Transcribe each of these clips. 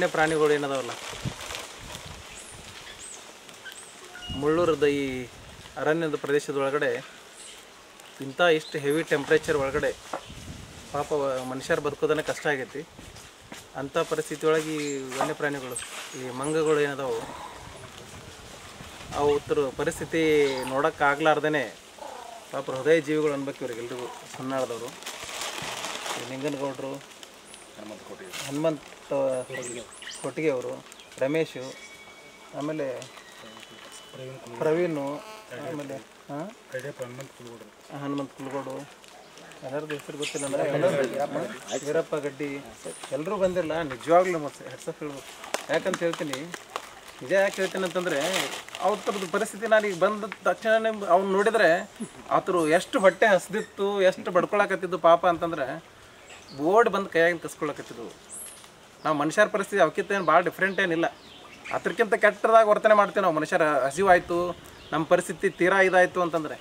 ವನ್ಯ ಪ್ರಾಣಿಗಳು ಏನದಾವಲ್ಲ ಮುಳ್ಳೂರದ ಈ ಅರಣ್ಯದ ಪ್ರದೇಶದೊಳಗಡೆ ಇಂಥ ಇಷ್ಟು ಹೆವಿ ಟೆಂಪ್ರೇಚರ್ ಒಳಗಡೆ ಪಾಪ ವ- ಮನುಷ್ಯರು ಬದುಕೋದನ್ನ ಕಷ್ಟ ಆಗೈತಿ ಅಂಥ ಪರಿಸ್ಥಿತಿ ಒಳಗೆ ಈ ವನ್ಯಪ್ರಾಣಿಗಳು ಈ ಮಂಗಗಳು ಏನದಾವು ಅವು ಉತ್ತರ ಪರಿಸ್ಥಿತಿ ನೋಡೋಕ್ಕಾಗ್ಲಾರ್ದೇ ಪಾಪ ಹೃದಯ ಜೀವಿಗಳು ಅನ್ಬೇಕು ಇವ್ರಿಗೆಲ್ರಿಗೂ ಸುನ್ನಾಳದವರು ಈ ನಿಂಗನಗೌಡರು ಹನುಮಂತ ಕೊಟ್ಟಿಗೆ ಅವರು ರಮೇಶು ಆಮೇಲೆ ಪ್ರವೀಣು ಆಮೇಲೆ ಹಾಂ ಹನುಮಂತ ಕುಲಗೋಡು ಎಲ್ಲರದ್ದು ಹೆಸರು ಗೊತ್ತಿಲ್ಲ ಅಂದ್ರೆ ವೀರಪ್ಪ ಗಡ್ಡಿ ಎಲ್ಲರೂ ಬಂದಿಲ್ಲ ನಿಜವಾಗ್ಲೂ ಮತ್ತೆ ಹೆಡ್ಸಪ್ ಹೇಳ್ಬೇಕು ಯಾಕಂತ ಹೇಳ್ತೀನಿ ನಿಜ ಯಾಕೆ ಹೇಳ್ತೀನಿ ಅಂತಂದರೆ ಅವ್ರದ್ದು ಪರಿಸ್ಥಿತಿ ನಾನು ಈಗ ಬಂದ ತಕ್ಷಣ ಅವ್ನು ನೋಡಿದರೆ ಆತರು ಎಷ್ಟು ಹೊಟ್ಟೆ ಹಸ್ದಿತ್ತು ಎಷ್ಟು ಬಡ್ಕೊಳಕತ್ತಿದ್ದು ಪಾಪ ಅಂತಂದ್ರೆ ಬೋರ್ಡ್ ಬಂದು ಕೈಯಾಗಿನ ಕಸ್ಕೊಳಕತ್ತಿದ್ವು ನಾವು ಮನುಷ್ಯರ ಪರಿಸ್ಥಿತಿ ಅವಕ್ಕಿಂತ ಏನು ಭಾಳ ಡಿಫ್ರೆಂಟ್ ಏನಿಲ್ಲ ಅದಕ್ಕಿಂತ ಕೆಟ್ಟದಾಗ ವರ್ತನೆ ಮಾಡ್ತೀವಿ ನಾವು ಮನುಷ್ಯರ ಹಸಿವಾಯಿತು ನಮ್ಮ ಪರಿಸ್ಥಿತಿ ತೀರಾ ಇದಾಯಿತು ಅಂತಂದರೆ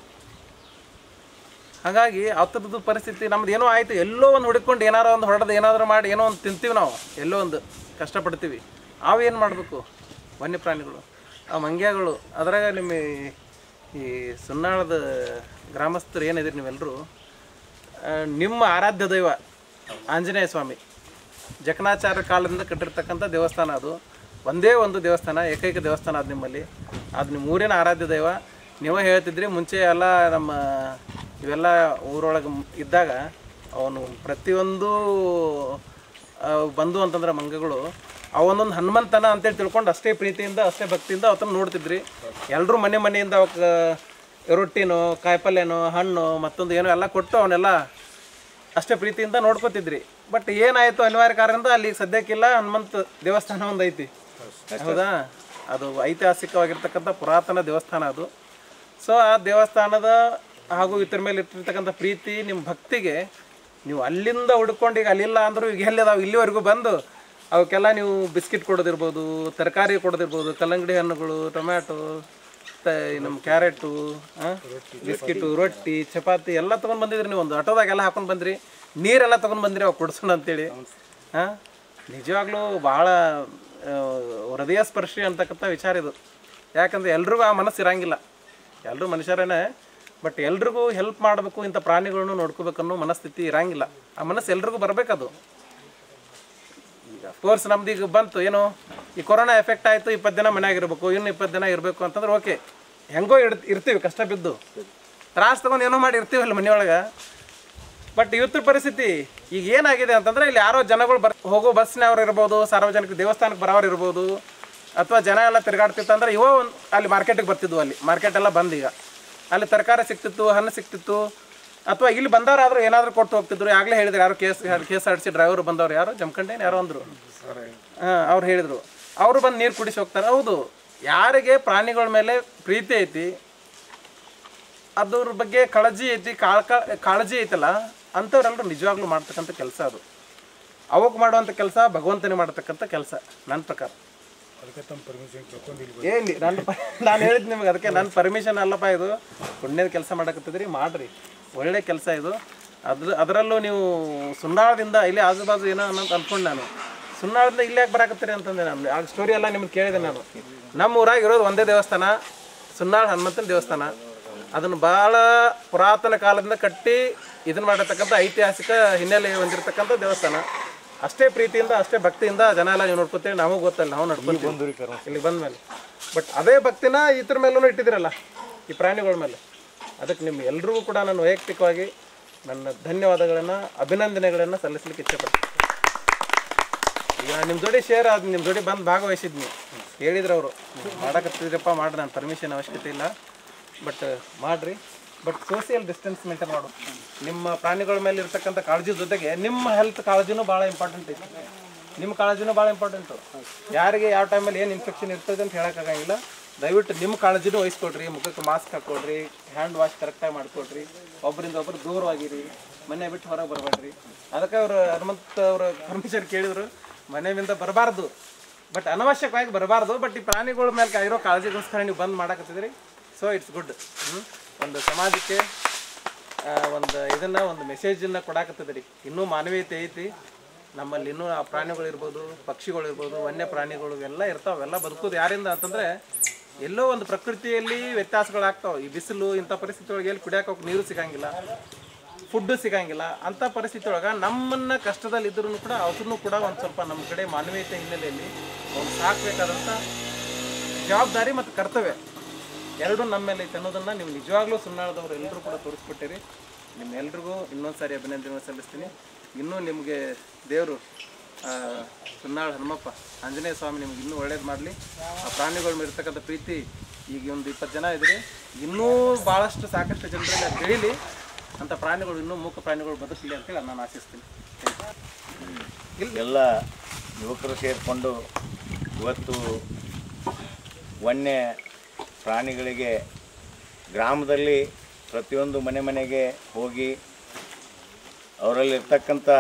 ಹಾಗಾಗಿ ಅವತ್ತದ್ದು ಪರಿಸ್ಥಿತಿ ನಮ್ದು ಏನೋ ಆಯಿತು ಎಲ್ಲೋ ಒಂದು ಹುಡುಕೊಂಡು ಏನಾರೋ ಒಂದು ಹೊಡೆದು ಏನಾದರೂ ಮಾಡಿ ಏನೋ ಒಂದು ತಿಂತೀವಿ ನಾವು ಎಲ್ಲೋ ಒಂದು ಕಷ್ಟಪಡ್ತೀವಿ ಅವು ಏನು ಮಾಡಬೇಕು ವನ್ಯಪ್ರಾಣಿಗಳು ಆ ಮಂಗ್ಯಗಳು ಅದ್ರಾಗ ನಿಮ್ಮ ಈ- ಈ ಸುನ್ನಾಳದ ಗ್ರಾಮಸ್ಥರು ಏನಿದ್ದೀರಿ ನೀವೆಲ್ಲರೂ ಆ, ನಿಮ್ಮ ಆರಾಧ್ಯ ದೈವ ಆಂಜನೇಯ ಸ್ವಾಮಿ ಜಕಣಾಚಾರ್ಯ ಕಾಲದಿಂದ ಕಟ್ಟಿರ್ತಕ್ಕಂಥ ದೇವಸ್ಥಾನ ಅದು ಒಂದೇ ಒಂದು ದೇವಸ್ಥಾನ ಏಕೈಕ ದೇವಸ್ಥಾನ ಅದು ನಿಮ್ಮಲ್ಲಿ ಅದು ನಿಮ್ಮ ಊರಿನ ಆರಾಧ್ಯ ದೈವ ನೀವೇ ಹೇಳ್ತಿದ್ರಿ ಮುಂಚೆ ಎಲ್ಲ ನಮ್ಮ ಇವೆಲ್ಲ ಊರೊಳಗೆ ಇದ್ದಾಗ ಅವನು ಪ್ರತಿಯೊಂದು ಆ, ಬಂದು ಅಂತಂದ್ರೆ ಮಂಗಗಳು ಅವನೊಂದು ಹನುಮಂತನ ಅಂತೇಳಿ ತಿಳ್ಕೊಂಡು ಅಷ್ಟೇ ಪ್ರೀತಿಯಿಂದ ಅಷ್ಟೇ ಭಕ್ತಿಯಿಂದ ಅವತ್ತನ್ನು ನೋಡ್ತಿದ್ರಿ ಎಲ್ಲರೂ ಮನೆ ಮನೆಯಿಂದ ಅವಕ್ಕೆ ರೊಟ್ಟಿನೋ ಕಾಯಿಪಲ್ಯನೋ ಹಣ್ಣು ಮತ್ತೊಂದು ಏನೋ ಎಲ್ಲ ಕೊಟ್ಟು ಅವನ್ನೆಲ್ಲ ಅಷ್ಟೇ ಪ್ರೀತಿಯಿಂದ ನೋಡ್ಕೋತಿದ್ರಿ ಬಟ್ ಏನಾಯಿತು ಅನಿವಾರ್ಯ ಕಾರಣದಿಂದ ಅಲ್ಲಿ ಸದ್ಯಕ್ಕಿಲ್ಲ ಹನುಮಂತ ದೇವಸ್ಥಾನ ಒಂದು ಐತಿ ಹೌದಾ ಅದು ಐತಿಹಾಸಿಕವಾಗಿರ್ತಕ್ಕಂಥ ಪುರಾತನ ದೇವಸ್ಥಾನ ಅದು ಸೊ ಆ ದೇವಸ್ಥಾನದ ಹಾಗೂ ಇತರ ಮೇಲೆ ಇಟ್ಟಿರ್ತಕ್ಕಂಥ ಪ್ರೀತಿ ನಿಮ್ಮ ಭಕ್ತಿಗೆ ನೀವು ಅಲ್ಲಿಂದ ಹುಡ್ಕೊಂಡು ಈಗ ಅಲ್ಲಿಲ್ಲ ಅಂದರೂ ಈಗ ಎಲ್ಲಿದಾವೆ ಇಲ್ಲಿವರೆಗೂ ಬಂದು ಅವಕ್ಕೆಲ್ಲ ನೀವು ಬಿಸ್ಕಿಟ್ ಕೊಡೋದಿರ್ಬೋದು ತರಕಾರಿ ಕೊಡೋದಿರ್ಬೋದು ಕಲ್ಲಂಗಡಿ ಹಣ್ಣುಗಳು ಟೊಮ್ಯಾಟೊ ತ ನಮ್ಮ ಕ್ಯಾರೆಟು ಬಿಸ್ಕಿಟು ರೊಟ್ಟಿ ಚಪಾತಿ ಎಲ್ಲ ತೊಗೊಂಡು ಬಂದಿದ್ರಿ ನೀವು ಒಂದು ಆಟೋದಾಗ ಎಲ್ಲ ಹಾಕೊಂಡು ಬಂದ್ರಿ ನೀರೆಲ್ಲ ತೊಗೊಂಡು ಬಂದ್ರಿ ಅವು ಕುಡ್ಸೋಣ ಅಂತೇಳಿ ಹಾಂ ನಿಜವಾಗ್ಲೂ ಭಾಳ ಆ, ಹೃದಯ ಸ್ಪರ್ಶಿ ಅಂತಕ್ಕಂಥ ವಿಚಾರ ಇದು ಯಾಕಂದ್ರೆ ಎಲ್ರಿಗೂ ಆ ಮನಸ್ಸು ಇರಂಗಿಲ್ಲ ಎಲ್ಲರೂ ಮನುಷ್ಯರೇನೆ ಬಟ್ ಎಲ್ರಿಗೂ ಹೆಲ್ಪ್ ಮಾಡಬೇಕು ಇಂಥ ಪ್ರಾಣಿಗಳನ್ನು ನೋಡ್ಕೋಬೇಕು ಅನ್ನೋ ಮನಸ್ಥಿತಿ ಇರಂಗಿಲ್ಲ ಆ ಮನಸ್ಸು ಎಲ್ರಿಗೂ ಬರಬೇಕದು ಈಗ ಅಫ್ಕೋರ್ಸ್ ನಮ್ದು ಈಗ ಬಂತು ಏನು ಈ ಕೊರೋನಾ ಎಫೆಕ್ಟ್ ಆಯಿತು ಇಪ್ಪತ್ತು ದಿನ ಮನ್ಯಾಗ ಇರಬೇಕು ಇನ್ನು ಇಪ್ಪತ್ತು ದಿನ ಇರಬೇಕು ಅಂತಂದ್ರೆ ಓಕೆ ಹೆಂಗೋ ಇಡ್ ಇರ್ತೀವಿ ಕಷ್ಟ ಬಿದ್ದು ತ್ರಾಸ ತೊಗೊಂಡು ಏನೋ ಮಾಡಿ ಇರ್ತೀವಲ್ಲ ಮನೆಯೊಳಗೆ ಬಟ್ ಇವತ್ತಿನ ಪರಿಸ್ಥಿತಿ ಈಗ ಏನಾಗಿದೆ ಅಂತಂದ್ರೆ ಇಲ್ಲಿ ಯಾರೋ ಜನಗಳು ಬರ್ ಹೋಗೋ ಬಸ್ನವ್ರು ಇರ್ಬೋದು ಸಾರ್ವಜನಿಕ ದೇವಸ್ಥಾನಕ್ಕೆ ಬರೋರು ಇರ್ಬೋದು ಅಥವಾ ಜನ ಎಲ್ಲ ತಿರುಗಾಡ್ತಿತ್ತಂದ್ರೆ ಇವೋ ಒಂದು ಅಲ್ಲಿ ಮಾರ್ಕೆಟಿಗೆ ಬರ್ತಿದ್ವು ಅಲ್ಲಿ ಮಾರ್ಕೆಟ್ ಎಲ್ಲ ಬಂದ್ ಈಗ ಅಲ್ಲಿ ತರಕಾರಿ ಸಿಕ್ತಿತ್ತು ಹಣ್ಣು ಸಿಕ್ತಿತ್ತು ಅಥವಾ ಇಲ್ಲಿ ಬಂದವರಾದ್ರೂ ಏನಾದರೂ ಕೊಟ್ಟು ಹೋಗ್ತಿದ್ರು ಆಗಲೇ ಹೇಳಿದ್ರು ಯಾರು case K S R C driver ಬಂದವ್ರು ಯಾರು ಜಮ್ಕಂಡೇನು ಯಾರೋ ಅಂದರು ಹಾಂ ಅವ್ರು ಹೇಳಿದರು ಅವರು ಬಂದು ನೀರು ಕುಡಿಸಿ ಹೋಗ್ತಾರೆ ಹೌದು ಯಾರಿಗೆ ಪ್ರಾಣಿಗಳ ಮೇಲೆ ಪ್ರೀತಿ ಐತಿ ಅದ್ರ ಬಗ್ಗೆ ಕಾಳಜಿ ಐತಿ ಕಾಳ್ಕ ಕಾಳಜಿ ಐತಲ್ಲ ಅಂಥವ್ರೆಲ್ಲರೂ ನಿಜವಾಗ್ಲೂ ಮಾಡ್ತಕ್ಕಂಥ ಕೆಲಸ ಅದು ಅವಕ್ಕೆ ಮಾಡುವಂಥ ಕೆಲಸ ಭಗವಂತನೇ ಮಾಡ್ತಕ್ಕಂಥ ಕೆಲಸ ನನ್ನ ಪ್ರಕಾರ ಏನಿ ನನ್ನ ಪ ನಾನು ಹೇಳಿದ್ ನಿಮ್ಗೆ ಅದಕ್ಕೆ ನನ್ನ ಪರ್ಮಿಷನ್ ಅಲ್ಲಪ್ಪ ಇದು ಪುಣ್ಯದ ಕೆಲಸ ಮಾಡಕತ್ತಿದ್ರಿ ಮಾಡ್ರಿ ಒಳ್ಳೆ ಕೆಲಸ ಇದು ಅದ್ರ ಅದರಲ್ಲೂ ನೀವು ಸುನ್ನಾಳದಿಂದ ಇಲ್ಲಿ ಆಜು ಬಾಜು ಏನೋ ಅನ್ನೋದು ಅನ್ಕೊಂಡು ನಾನು ಸುನ್ನಾಳದಿಂದ ಇಲ್ಲಿ ಯಾಕೆ ಬರಾಕತ್ತೀರಿ ಅಂತಂದೆ ನಾನು ಆ ಸ್ಟೋರಿ ಎಲ್ಲ ನಿಮ್ಗೆ ಕೇಳಿದೆ ನಾನು ನಮ್ಮ ಊರಾಗ ಇರೋದು ಒಂದೇ ದೇವಸ್ಥಾನ ಸುನ್ನಾಳ ಹನುಮಂತನ ದೇವಸ್ಥಾನ ಅದನ್ನು ಭಾಳ ಪುರಾತನ ಕಾಲದಿಂದ ಕಟ್ಟಿ ಇದನ್ನ ಮಾಡಿರ್ತಕ್ಕಂಥ ಐತಿಹಾಸಿಕ ಹಿನ್ನೆಲೆ ಹೊಂದಿರತಕ್ಕಂಥ ದೇವಸ್ಥಾನ ಅಷ್ಟೇ ಪ್ರೀತಿಯಿಂದ ಅಷ್ಟೇ ಭಕ್ತಿಯಿಂದ ಜನ ಎಲ್ಲ ನೀವು ನೋಡ್ಕೊತೀವಿ ನಮಗೂ ಗೊತ್ತಲ್ಲ ನಾವು ನಡ್ಕೊತೀವಿ ಇಲ್ಲಿ ಬಂದ ಮೇಲೆ ಬಟ್ ಅದೇ ಭಕ್ತಿನ ಇತರ ಮೇಲೂ ಇಟ್ಟಿದ್ದೀರಲ್ಲ ಈ ಪ್ರಾಣಿಗಳ ಮೇಲೆ ಅದಕ್ಕೆ ನಿಮ್ಮ ಎಲ್ರಿಗೂ ಕೂಡ ನಾನು ವೈಯಕ್ತಿಕವಾಗಿ ನನ್ನ ಧನ್ಯವಾದಗಳನ್ನು ಅಭಿನಂದನೆಗಳನ್ನು ಸಲ್ಲಿಸಲಿಕ್ಕೆ ಇಚ್ಛೆಪಡ್ತೀನಿ ಈಗ ನಿಮ್ಮ ಜೋಡಿ ಶೇರ್ ಅದು ನಿಮ್ಮ ಜೋಡಿ ಬಂದು ಭಾಗವಹಿಸಿದ್ನಿ ಹೇಳಿದ್ರು ಅವರು ಮಾಡಕತ್ತಿದ್ರಪ್ಪ ಮಾಡ್ರಿ ನಾನು ಪರ್ಮಿಷನ್ ಅವಶ್ಯಕತೆ ಇಲ್ಲ ಬಟ್ ಮಾಡ್ರಿ ಬಟ್ ಸೋಷಿಯಲ್ ಡಿಸ್ಟೆನ್ಸ್ ಮೇಂಟೈನ್ ಮಾಡು ನಿಮ್ಮ ಪ್ರಾಣಿಗಳ ಮೇಲೆ ಇರ್ತಕ್ಕಂಥ ಕಾಳಜಿ ಜೊತೆಗೆ ನಿಮ್ಮ ಹೆಲ್ತ್ ಕಾಳಜಿನೂ ಭಾಳ ಇಂಪಾರ್ಟೆಂಟ್ ಐತಿ ನಿಮ್ಮ ಕಾಳಜಿನೂ ಭಾಳ ಇಂಪಾರ್ಟೆಂಟು ಯಾರಿಗೆ ಯಾವ ಟೈಮಲ್ಲಿ ಏನು ಇನ್ಫೆಕ್ಷನ್ ಇರ್ತದೆ ಅಂತ ಹೇಳೋಕ್ಕಾಗಂಗಿಲ್ಲ ದಯವಿಟ್ಟು ನಿಮ್ಮ ಕಾಳಜಿನೂ ವಹಿಸ್ಕೊಡ್ರಿ ಮುಖಕ್ಕೆ ಮಾಸ್ಕ್ ಹಾಕ್ಕೊಡ್ರಿ ಹ್ಯಾಂಡ್ ವಾಶ್ ಕರೆಕ್ಟಾಗಿ ಮಾಡ್ಕೊಡ್ರಿ ಒಬ್ಬರಿಂದ ಒಬ್ಬರು ದೂರವಾಗಿರಿ ಮನೆ ಬಿಟ್ಟು ಹೊರಗೆ ಬರಬೇಡ್ರಿ ಅದಕ್ಕೆ ಅವರು ಹನುಮಂತ ಅವರು ಪರ್ಮಿಷನ್ ಕೇಳಿದ್ರು ಮನೆಯಿಂದ ಬರಬಾರ್ದು ಬಟ್ ಅನವಶ್ಯಕವಾಗಿ ಬರಬಾರ್ದು ಬಟ್ ಈ ಪ್ರಾಣಿಗಳ ಮೇಲೆ ಇರೋ ಕಾಳಜಿಗೋಸ್ಕರ ನೀವು ಬಂದ್ ಮಾಡಕತ್ತಿದ್ರಿ ಸೊ ಇಟ್ಸ್ ಗುಡ್ ಒಂದು ಸಮಾಜಕ್ಕೆ ಆ, ಒಂದು ಇದನ್ನ ಒಂದು ಮೆಸೇಜನ್ನು ಕೊಡಾಕತ್ತದ್ರಿ ಇನ್ನೂ ಮಾನವೀಯತೆ ಐತಿ ನಮ್ಮಲ್ಲಿ ಇನ್ನೂ ಆ ಪ್ರಾಣಿಗಳಿರ್ಬೋದು ಪಕ್ಷಿಗಳಿರ್ಬೋದು ವನ್ಯ ಪ್ರಾಣಿಗಳು ಎಲ್ಲ ಇರ್ತಾವೆ ಎಲ್ಲ ಬದುಕೋದು ಯಾರಿಂದ ಅಂತಂದ್ರೆ ಎಲ್ಲೋ ಒಂದು ಪ್ರಕೃತಿಯಲ್ಲಿ ವ್ಯತ್ಯಾಸಗಳಾಗ್ತಾವೆ ಈ ಬಿಸಿಲು ಇಂಥ ಪರಿಸ್ಥಿತಿ ಒಳಗೆ ಎಲ್ಲಿ ಕುಡಿಯೋಕೆ ನೀರು ಸಿಗಂಗಿಲ್ಲ ಫುಡ್ಡು ಸಿಗಂಗಿಲ್ಲ ಅಂಥ ಪರಿಸ್ಥಿತಿ ಒಳಗೆ ನಮ್ಮನ್ನ ಕಷ್ಟದಲ್ಲಿ ಇದ್ರೂ ಕೂಡ ಅವ್ರನ್ನೂ ಕೂಡ ಒಂದು ಸ್ವಲ್ಪ ನಮ್ಮ ಕಡೆ ಮಾನವೀಯತೆ ಹಿನ್ನೆಲೆಯಲ್ಲಿ ಅವ್ರು ಸಾಕಬೇಕಾದಂಥ ಜವಾಬ್ದಾರಿ ಮತ್ತು ಕರ್ತವ್ಯ ಎರಡೂ ನಮ್ಮ ಮೇಲೆ ಐತೆ ಅನ್ನೋದನ್ನ ನೀವು ನಿಜವಾಗ್ಲೂ ಸುನ್ನಾಳದವ್ರು ಎಲ್ಲರೂ ಕೂಡ ತೋರಿಸ್ಕೊಟ್ಟಿರಿ ನಿಮ್ಮೆಲ್ರಿಗೂ ಇನ್ನೊಂದು ಸಾರಿ ಅಭಿನಂದನೆ ಸಲ್ಲಿಸ್ತೀನಿ ಇನ್ನೂ ನಿಮಗೆ ದೇವರು ಸುನ್ನಾಳ್ ಹನುಮಪ್ಪ ಆಂಜನೇಯ ಸ್ವಾಮಿ ನಿಮ್ಗೆ ಇನ್ನೂ ಒಳ್ಳೇದು ಮಾಡಲಿ ಆ ಪ್ರಾಣಿಗಳ ಮೇಲೆ ಇರ್ತಕ್ಕಂಥ ಪ್ರೀತಿ ಈಗ ಒಂದು ಇಪ್ಪತ್ತು ಜನ ಇದ್ರಿ ಇನ್ನೂ ಭಾಳಷ್ಟು ಸಾಕಷ್ಟು ಜನರಲ್ಲಿ ಅದು ಬೆಳೀಲಿ ಅಂಥ ಪ್ರಾಣಿಗಳು ಇನ್ನೂ ಮೂಕ ಪ್ರಾಣಿಗಳು ಬದುಕಲಿ ಅಂತೇಳಿ ನಾನು ಆಶಿಸ್ತೀನಿ ಎಲ್ಲ ಯುವಕರು ಸೇರಿಕೊಂಡು ಇವತ್ತು ವನ್ಯ ಪ್ರಾಣಿಗಳಿಗೆ ಗ್ರಾಮದಲ್ಲಿ ಪ್ರತಿಯೊಂದು ಮನೆ ಮನೆಗೆ ಹೋಗಿ ಅವರಲ್ಲಿರ್ತಕ್ಕಂಥ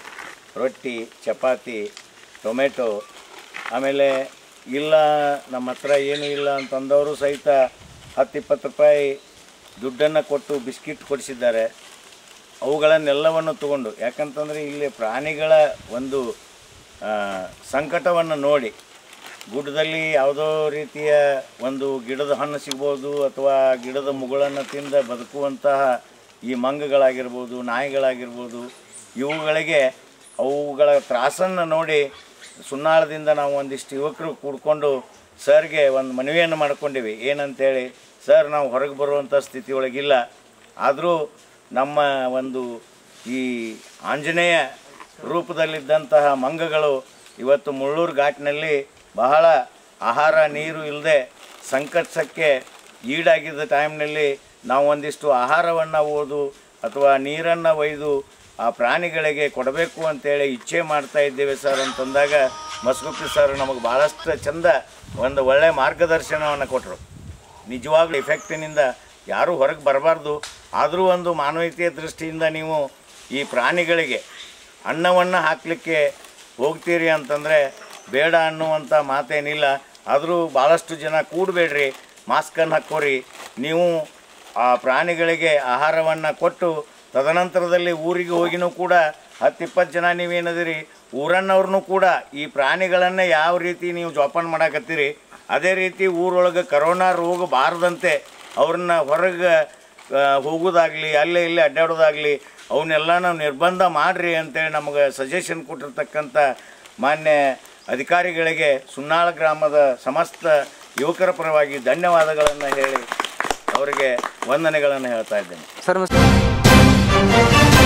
ರೊಟ್ಟಿ ಚಪಾತಿ ಟೊಮೆಟೊ ಆಮೇಲೆ ಇಲ್ಲ ನಮ್ಮ ಹತ್ರ ಏನೂ ಇಲ್ಲ ಅಂತಂದವರು ಸಹಿತ ಹತ್ತು ಇಪ್ಪತ್ತು ರೂಪಾಯಿ ದುಡ್ಡನ್ನು ಕೊಟ್ಟು ಬಿಸ್ಕಿಟ್ ಕೊಡಿಸಿದ್ದಾರೆ ಅವುಗಳನ್ನೆಲ್ಲವನ್ನು ತಗೊಂಡು ಯಾಕಂತಂದರೆ ಇಲ್ಲಿ ಪ್ರಾಣಿಗಳ ಒಂದು ಆ, ಸಂಕಟವನ್ನು ನೋಡಿ ಗುಡ್ಡದಲ್ಲಿ ಯಾವುದೋ ರೀತಿಯ ಒಂದು ಗಿಡದ ಹಣ್ಣು ಸಿಗ್ಬೋದು ಅಥವಾ ಗಿಡದ ಮುಗುಳನ್ನು ತಿಂದ ಬದುಕುವಂತಹ ಈ ಮಂಗಗಳಾಗಿರ್ಬೋದು ನಾಯಿಗಳಾಗಿರ್ಬೋದು ಇವುಗಳಿಗೆ ಅವುಗಳ ತ್ರಾಸನ್ನು ನೋಡಿ ಸುನ್ನಾಳದಿಂದ ನಾವು ಒಂದಿಷ್ಟು ಯುವಕರು ಕೂಡ್ಕೊಂಡು ಸರ್ಗೆ ಒಂದು ಮನವಿಯನ್ನು ಮಾಡ್ಕೊಂಡಿವಿ ಏನಂತೇಳಿ ಸರ್ ನಾವು ಹೊರಗೆ ಬರುವಂಥ ಸ್ಥಿತಿ ಒಳಗಿಲ್ಲ ಆದರೂ ನಮ್ಮ ಒಂದು ಈ ಆಂಜನೇಯ ರೂಪದಲ್ಲಿದ್ದಂತಹ ಮಂಗಗಳು ಇವತ್ತು ಮುಳ್ಳೂರು ಘಾಟ್ನಲ್ಲಿ ಬಹಳ ಆಹಾರ ನೀರು ಇಲ್ಲದೆ ಸಂಕಷ್ಟಕ್ಕೆ ಈಡಾಗಿದ್ದ ಟೈಮ್ನಲ್ಲಿ ನಾವು ಒಂದಿಷ್ಟು ಆಹಾರವನ್ನು ಓದು ಅಥವಾ ನೀರನ್ನು ಒಯ್ದು ಆ ಪ್ರಾಣಿಗಳಿಗೆ ಕೊಡಬೇಕು ಅಂತೇಳಿ ಇಚ್ಛೆ ಮಾಡ್ತಾ ಇದ್ದೇವೆ ಸರ್ ಅಂತಂದಾಗ ಮಸ್ಗುಪ್ಪಿ ಸರ್ ನಮಗೆ ಭಾಳಷ್ಟು ಚಂದ ಒಂದು ಒಳ್ಳೆಯ ಮಾರ್ಗದರ್ಶನವನ್ನು ಕೊಟ್ಟರು ನಿಜವಾಗ್ಲೂ ಎಫೆಕ್ಟಿನಿಂದ ಯಾರೂ ಹೊರಗೆ ಬರಬಾರ್ದು ಆದರೂ ಒಂದು ಮಾನವೀಯತೆಯ ದೃಷ್ಟಿಯಿಂದ ನೀವು ಈ ಪ್ರಾಣಿಗಳಿಗೆ ಅನ್ನವನ್ನು ಹಾಕಲಿಕ್ಕೆ ಹೋಗ್ತೀರಿ ಅಂತಂದರೆ ಬೇಡ ಅನ್ನುವಂಥ ಮಾತೇನಿಲ್ಲ ಆದರೂ ಭಾಳಷ್ಟು ಜನ ಕೂಡಬೇಡ್ರಿ ಮಾಸ್ಕನ್ನು ಹಾಕ್ಕೋರಿ ನೀವು ಆ ಪ್ರಾಣಿಗಳಿಗೆ ಆಹಾರವನ್ನು ಕೊಟ್ಟು ತದನಂತರದಲ್ಲಿ ಊರಿಗೆ ಹೋಗಿನೂ ಕೂಡ ಹತ್ತಿಪ್ಪತ್ತು ಜನ ನೀವೇನದಿರಿ ಊರನ್ನವ್ರನ್ನೂ ಕೂಡ ಈ ಪ್ರಾಣಿಗಳನ್ನು ಯಾವ ರೀತಿ ನೀವು ಜೋಪಾನ ಮಾಡಾಕತ್ತೀರಿ ಅದೇ ರೀತಿ ಊರೊಳಗೆ ಕರೋನಾ ರೋಗ ಬಾರದಂತೆ ಅವ್ರನ್ನ ಹೊರಗೆ ಆ, ಹೋಗೋದಾಗಲಿ ಅಲ್ಲೇ ಇಲ್ಲೇ ಅಡ್ಡಾಡೋದಾಗಲಿ ಅವನ್ನೆಲ್ಲ ನಾವು ನಿರ್ಬಂಧ ಮಾಡಿರಿ ಅಂತೇಳಿ ನಮಗೆ ಸಜೆಷನ್ ಕೊಟ್ಟಿರ್ತಕ್ಕಂಥ ಮಾನ್ಯ ಅಧಿಕಾರಿಗಳಿಗೆ ಸುನ್ನಾಳ ಗ್ರಾಮದ ಸಮಸ್ತ ಯುವಕರ ಪರವಾಗಿ ಧನ್ಯವಾದಗಳನ್ನು ಹೇಳಿ ಅವರಿಗೆ ವಂದನೆಗಳನ್ನು ಹೇಳ್ತಾ ಇದ್ದೇನೆ ಸರ್ ನಮಸ್ತೆ